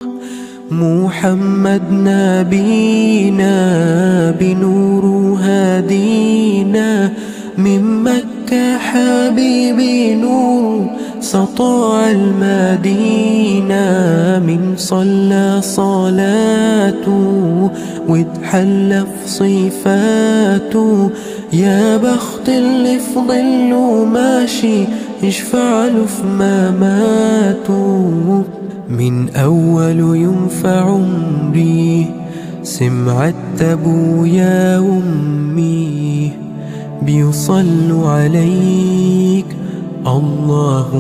محمد نبينا بنور هادينا من مكة حبيبي نور سطع المدينة من صلى صلاته واتحلى في صفاته يا بخت اللي في ظله ماشي يشفع له في مماته من أول يوم في عمري سمعت أبويا وأمي بيصلوا عليك الله